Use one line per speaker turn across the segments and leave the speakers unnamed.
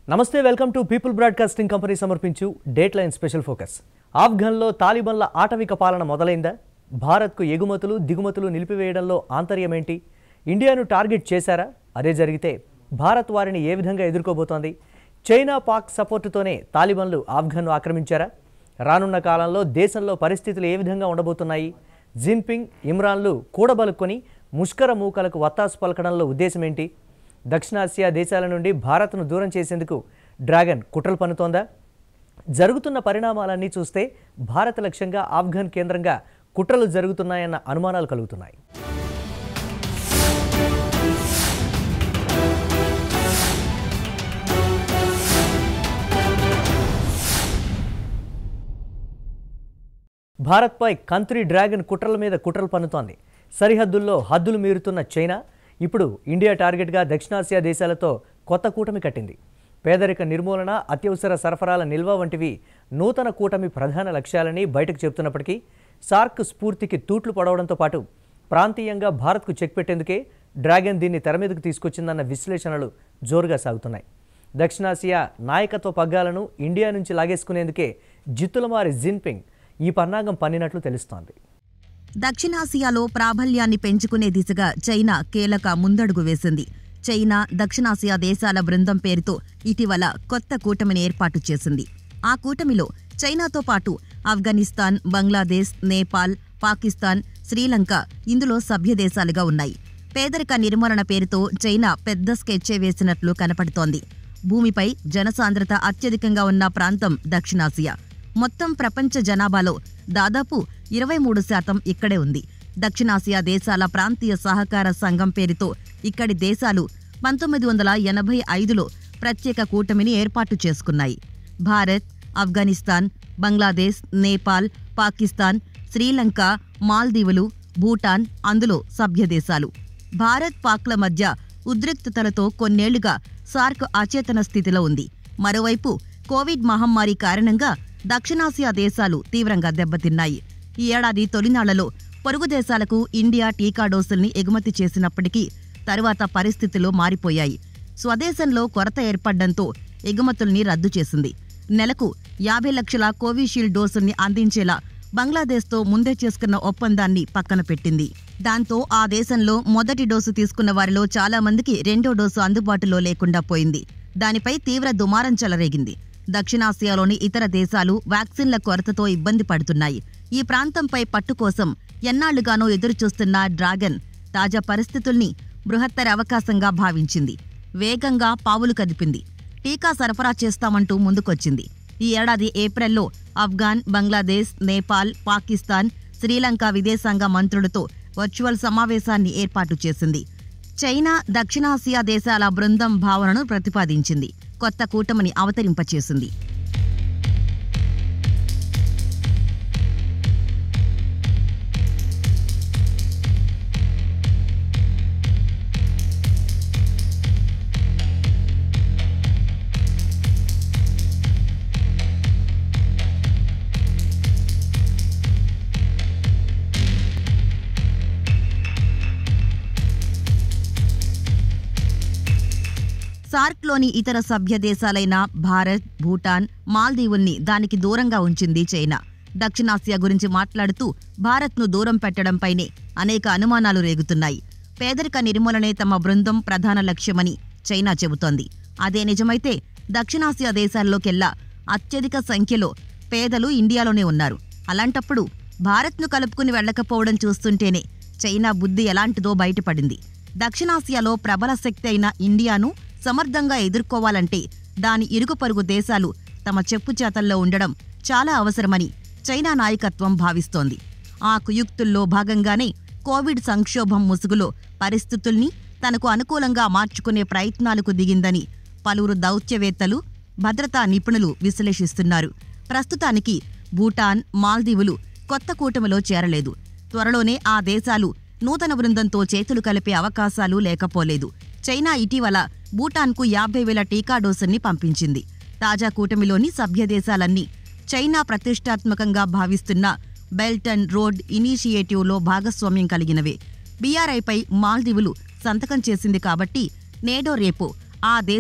నమస్తే welcome to people broadcasting company సమర్పించు date line special focus ఆఫ్ఘన్లో తాలిబన్ల ఆటవిక పాలన మొదలైందా భారత్కు ఎగుమతులు దిగుమతులు నిలిపివేయడంలో ఆంతర్యమేంటి ఇండియాను టార్గెట్ చేశారా అదే జరిగితే భారత్ వారిని ఏ విధంగా ఎదుర్కోబోతోంది చైనా పాక్ సపోర్టుతోనే తాలిబన్లు ఆఫ్ఘన్ను ఆక్రమించారా రానున్న కాలంలో దేశంలో పరిస్థితులు ఏ విధంగా ఉండబోతున్నాయి జిన్పింగ్ ఇమ్రాన్లు కూడబలుక్కొని ముష్కర మూకలకు వత్తాసు పలకడంలో ఉద్దేశమేంటి దక్షిణాసియా దేశాల నుండి భారత్ను దూరం చేసేందుకు డ్రాగన్ కుట్రలు పన్నుతోందా జరుగుతున్న పరిణామాలన్నీ చూస్తే భారత లక్ష్యంగా ఆఫ్ఘన్ కేంద్రంగా కుట్రలు జరుగుతున్నాయన్న అనుమానాలు కలుగుతున్నాయి భారత్పై కంత్రి డ్రాగన్ కుట్రల మీద కుట్రలు పన్నుతోంది సరిహద్దుల్లో హద్దులు మీరుతున్న చైనా ఇప్పుడు ఇండియా టార్గెట్గా దక్షిణాసియా దేశాలతో కొత్త కూటమి కట్టింది పేదరిక నిర్మూలన అత్యవసర సరఫరాల నిల్వ వంటివి నూతన కూటమి ప్రధాన లక్ష్యాలని బయటకు చెబుతున్నప్పటికీ సార్క్ స్ఫూర్తికి తూట్లు పడవడంతో పాటు ప్రాంతీయంగా భారత్కు చెక్ పెట్టేందుకే డ్రాగన్ దీన్ని తెర మీదకు తీసుకొచ్చిందన్న విశ్లేషణలు జోరుగా సాగుతున్నాయి దక్షిణాసియా నాయకత్వ పగ్గాలను ఇండియా నుంచి లాగేసుకునేందుకే జిత్తులమారి జిన్పింగ్ ఈ పన్నాగం పన్నినట్లు తెలుస్తోంది
దక్షిణాసియాలో ప్రాబల్యాన్ని పెంచుకునే దిశగా చైనా కీలక ముందడుగు వేసింది చైనా దక్షిణాసియా దేశాల బృందం పేరుతో ఇటీవల కొత్త కూటమిని ఏర్పాటు చేసింది ఆ కూటమిలో చైనాతో పాటు ఆఫ్ఘనిస్తాన్ బంగ్లాదేశ్ నేపాల్ పాకిస్తాన్ శ్రీలంక ఇందులో సభ్య దేశాలుగా ఉన్నాయి పేదరిక నిర్మూలన పేరుతో చైనా పెద్ద స్కెచ్చే వేసినట్లు కనపడుతోంది భూమిపై జనసాంద్రత అత్యధికంగా ఉన్న ప్రాంతం దక్షిణాసియా మొత్తం ప్రపంచ జనాభాలో దాదాపు ఇరవై మూడు శాతం ఇక్కడే ఉంది దక్షిణాసియా దేశాల ప్రాంతీయ సహకార సంఘం పేరుతో ఇక్కడి దేశాలు పంతొమ్మిది వందల ఎనభై ఐదులో ప్రత్యేక కూటమిని ఏర్పాటు చేసుకున్నాయి భారత్ ఆఫ్ఘనిస్తాన్ బంగ్లాదేశ్ నేపాల్ పాకిస్తాన్ శ్రీలంక మాల్దీవులు భూటాన్ అందులో సభ్య దేశాలు భారత్ పాక్ల మధ్య ఉద్రిక్తతలతో కొన్నేళ్లుగా సార్క్ అచేతన స్థితిలో ఉంది మరోవైపు కోవిడ్ మహమ్మారి కారణంగా దక్షిణాసియా దేశాలు తీవ్రంగా దెబ్బతిన్నాయి ఈ ఏడాది తొలినాళ్లలో పొరుగు దేశాలకు ఇండియా టీకా డోసుల్ని ఎగుమతి చేసినప్పటికీ తరువాత పరిస్థితులు మారిపోయాయి స్వదేశంలో కొరత ఏర్పడ్డంతో ఎగుమతుల్ని రద్దు చేసింది నెలకు యాభై లక్షల కోవిషీల్డ్ డోసుల్ని అందించేలా బంగ్లాదేశ్తో ముందే చేసుకున్న ఒప్పందాన్ని పక్కన పెట్టింది దాంతో ఆ దేశంలో మొదటి డోసు తీసుకున్న వారిలో చాలా మందికి రెండో డోసు అందుబాటులో లేకుండా పోయింది దానిపై తీవ్ర దుమారం చెలరేగింది దక్షిణాసియాలోని ఇతర దేశాలు వ్యాక్సిన్ల కొరతతో ఇబ్బంది పడుతున్నాయి ఈ ప్రాంతంపై పట్టు కోసం ఎన్నాళ్లుగానో ఎదురుచూస్తున్న డ్రాగన్ తాజా పరిస్థితుల్ని బృహత్తర అవకాశంగా భావించింది వేగంగా పావులు కదిపింది టీకా సరఫరా చేస్తామంటూ ముందుకొచ్చింది ఈ ఏడాది ఏప్రిల్లో ఆఫ్ఘాన్ బంగ్లాదేశ్ నేపాల్ పాకిస్తాన్ శ్రీలంక విదేశాంగ మంత్రులతో వర్చువల్ సమావేశాన్ని ఏర్పాటు చేసింది చైనా దక్షిణాసియా దేశాల బృందం భావనను ప్రతిపాదించింది కొత్త కూటమిని అవతరింపచేసింది సార్క్లోని ఇతర సభ్య దేశాలైన భారత్ భూటాన్ మాల్దీవుల్ని దానికి దూరంగా ఉంచింది చైనా దక్షిణాసియా గురించి మాట్లాడుతూ భారత్ను దూరం పెట్టడంపైనే అనేక అనుమానాలు రేగుతున్నాయి పేదరిక నిర్మూలనే తమ బృందం ప్రధాన లక్ష్యమని చైనా చెబుతోంది అదే నిజమైతే దక్షిణాసియా దేశాల్లోకెల్లా అత్యధిక సంఖ్యలో పేదలు ఇండియాలోనే ఉన్నారు అలాంటప్పుడు భారత్ను కలుపుకుని వెళ్లకపోవడం చూస్తుంటేనే చైనా బుద్ధి ఎలాంటిదో బయటపడింది దక్షిణాసియాలో ప్రబల శక్తి అయిన ఇండియాను సమర్థంగా ఎదుర్కోవాలంటే దాని ఇరుగు పొరుగు దేశాలు తమ చెప్పు చేతల్లో ఉండడం చాలా అవసరమని చైనా నాయకత్వం భావిస్తోంది ఆ కుయుక్తుల్లో భాగంగానే కోవిడ్ సంక్షోభం ముసుగులో పరిస్థితుల్ని తనకు అనుకూలంగా మార్చుకునే ప్రయత్నాలకు దిగిందని పలువురు దౌత్యవేత్తలు భద్రతా నిపుణులు విశ్లేషిస్తున్నారు ప్రస్తుతానికి భూటాన్ మాల్దీవులు కొత్త కూటమిలో చేరలేదు త్వరలోనే ఆ దేశాలు నూతన బృందంతో చేతులు కలిపే అవకాశాలు లేకపోలేదు చైనా ఇటీవల భూటాన్కు యాభై వేల టీకా డోసుల్ని పంపించింది తాజా కూటమిలోని సభ్య దేశాలన్నీ చైనా ప్రతిష్టాత్మకంగా భావిస్తున్న బెల్ట్ అండ్ రోడ్ ఇనిషియేటివ్లో భాగస్వామ్యం కలిగినవే బీఆర్ఐపై మాల్దీవులు సంతకం చేసింది కాబట్టి నేడో రేపో ఆ దేశము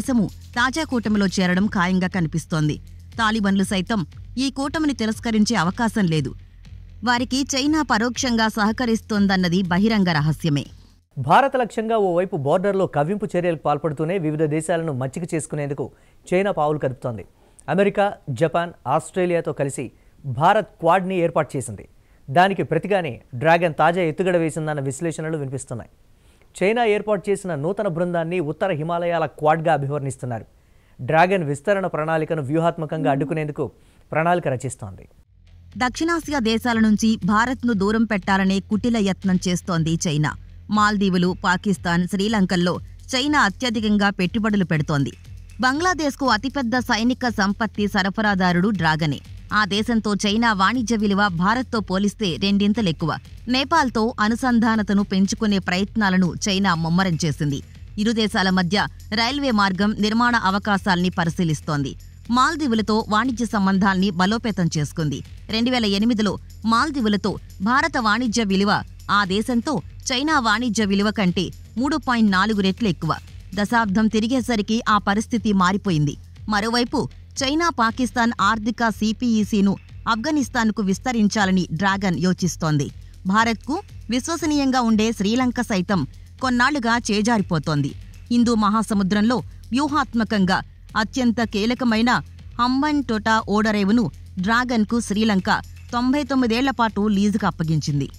తాజా కూటమిలో చేరడం ఖాయంగా కనిపిస్తోంది తాలిబన్లు సైతం ఈ కూటమిని తిరస్కరించే అవకాశం లేదు వారికి చైనా పరోక్షంగా సహకరిస్తోందన్నది బహిరంగ రహస్యమే
భారత లక్ష్యంగా ఓవైపు బోర్డర్లో కవ్వింపు చర్యలకు పాల్పడుతూనే వివిధ దేశాలను మచ్చిక చేసుకునేందుకు చైనా పావులు కదుపుతోంది అమెరికా జపాన్ ఆస్ట్రేలియాతో కలిసి భారత్ క్వాడ్ని ఏర్పాటు చేసింది దానికి ప్రతిగానే డ్రాగన్ తాజా ఎత్తుగడ వేసిందన్న విశ్లేషణలు వినిపిస్తున్నాయి చైనా ఏర్పాటు చేసిన నూతన బృందాన్ని ఉత్తర హిమాలయాల క్వాడ్గా అభివర్ణిస్తున్నారు డ్రాగన్ విస్తరణ ప్రణాళికను వ్యూహాత్మకంగా అడ్డుకునేందుకు ప్రణాళిక రచిస్తోంది
దక్షిణాసియా దేశాల నుంచి భారత్ను దూరం పెట్టాలనే కుటిల యత్నం చేస్తోంది చైనా మాల్దీవులు పాకిస్తాన్ శ్రీలంకల్లో చైనా అత్యధికంగా పెట్టుబడులు పెడుతోంది బంగ్లాదేశ్కు అతిపెద్ద సైనిక సంపత్తి సరఫరాదారుడు డ్రాగనే ఆ దేశంతో చైనా వాణిజ్య విలువ భారత్తో పోలిస్తే రెండింతలెక్కువ నేపాల్తో అనుసంధానతను పెంచుకునే ప్రయత్నాలను చైనా ముమ్మరం చేసింది ఇరు దేశాల మధ్య రైల్వే మార్గం నిర్మాణ అవకాశాల్ని పరిశీలిస్తోంది మాల్దీవులతో వాణిజ్య సంబంధాల్ని బలోపేతం చేసుకుంది రెండు వేల ఎనిమిదిలో మాల్దీవులతో భారత వాణిజ్య విలువ ఆ దేశంతో చైనా వాణిజ్య విలువ కంటే మూడు పాయింట్ నాలుగు రెట్లు ఎక్కువ దశాబ్దం తిరిగేసరికి ఆ పరిస్థితి మారిపోయింది మరోవైపు చైనా పాకిస్తాన్ ఆర్థిక సిపిఈసిను ఆఫ్ఘనిస్తాన్కు విస్తరించాలని డ్రాగన్ యోచిస్తోంది భారత్కు విశ్వసనీయంగా ఉండే శ్రీలంక సైతం కొన్నాళ్లుగా చేజారిపోతోంది హిందూ మహాసముద్రంలో వ్యూహాత్మకంగా అత్యంత కీలకమైన హంబన్ టొటా ఓడరేవును డ్రాగన్కు శ్రీలంక తొంభై తొమ్మిదేళ్ల పాటు లీజుకు అప్పగించింది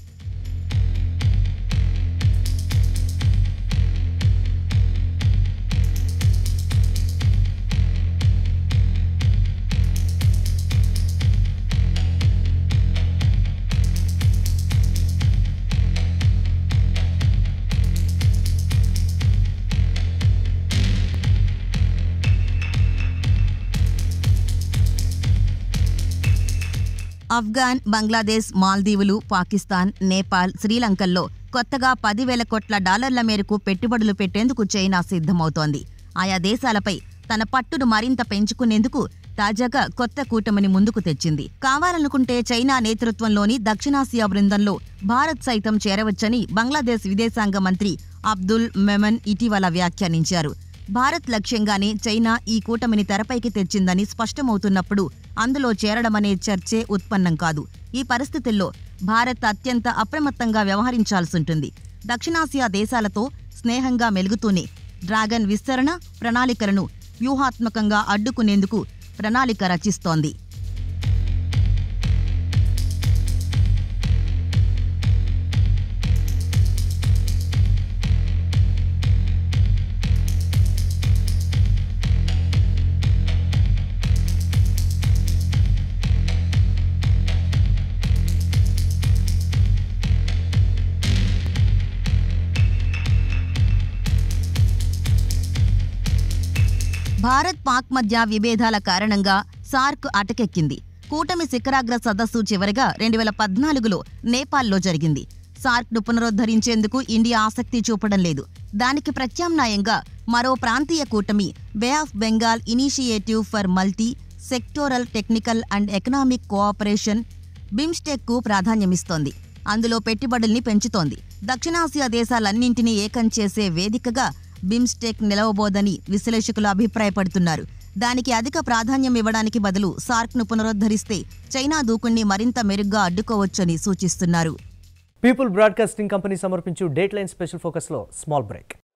ఆఫ్ఘాన్ బంగ్లాదేశ్ మాల్దీవులు పాకిస్తాన్ నేపాల్ శ్రీలంకల్లో కొత్తగా పదివేల కోట్ల డాలర్ల మేరకు పెట్టుబడులు పెట్టేందుకు చైనా సిద్ధమవుతోంది ఆయా దేశాలపై తన పట్టును మరింత పెంచుకునేందుకు తాజాగా కొత్త కూటమిని ముందుకు తెచ్చింది కావాలనుకుంటే చైనా నేతృత్వంలోని దక్షిణాసియా బృందంలో భారత్ సైతం చేరవచ్చని బంగ్లాదేశ్ విదేశాంగ మంత్రి అబ్దుల్ మెమన్ ఇటీవల వ్యాఖ్యానించారు భారత్ లక్ష్యంగానే చైనా ఈ కూటమిని తెరపైకి తెచ్చిందని స్పష్టమవుతున్నప్పుడు అందులో చేరడమనే చర్చే ఉత్పన్నం కాదు ఈ పరిస్థితుల్లో భారత్ అత్యంత అప్రమత్తంగా వ్యవహరించాల్సుంటుంది దక్షిణాసియా దేశాలతో స్నేహంగా మెలుగుతూనే డ్రాగన్ విస్తరణ ప్రణాళికలను వ్యూహాత్మకంగా అడ్డుకునేందుకు ప్రణాళిక రచిస్తోంది భారత్ పాక్ మధ్య విభేదాల కారణంగా సార్క్ అటకెక్కింది కూటమి శిఖరాగ్ర సదస్సు చివరిగా రెండు వేల పద్నాలుగులో నేపాల్లో జరిగింది సార్క్ను పునరుద్ధరించేందుకు ఇండియా ఆసక్తి చూపడం లేదు దానికి ప్రత్యామ్నాయంగా మరో ప్రాంతీయ కూటమి bay of Bengal initiative for multi sectoral technical and economic cooperation బిమ్స్టెక్కు ప్రాధాన్యమిస్తోంది అందులో పెట్టుబడుల్ని పెంచుతోంది దక్షిణాసియా దేశాలన్నింటినీ ఏకం చేసే వేదికగా బిమ్స్టెక్ నిలవబోదని విశ్లేషకులు అభిప్రాయపడుతున్నారు దానికి అధిక ప్రాధాన్యం ఇవ్వడానికి బదులు సార్క్ను పునరుద్ధరిస్తే చైనా దూకుణ్ణి మరింత మెరుగ్గా అడ్డుకోవచ్చని సూచిస్తున్నారు
పీపుల్ బ్రాడ్కాస్టింగ్ కంపెనీ సమర్పించు డేట్ లైన్ స్పెషల్ ఫోకస్లో స్మాల్ బ్రేక్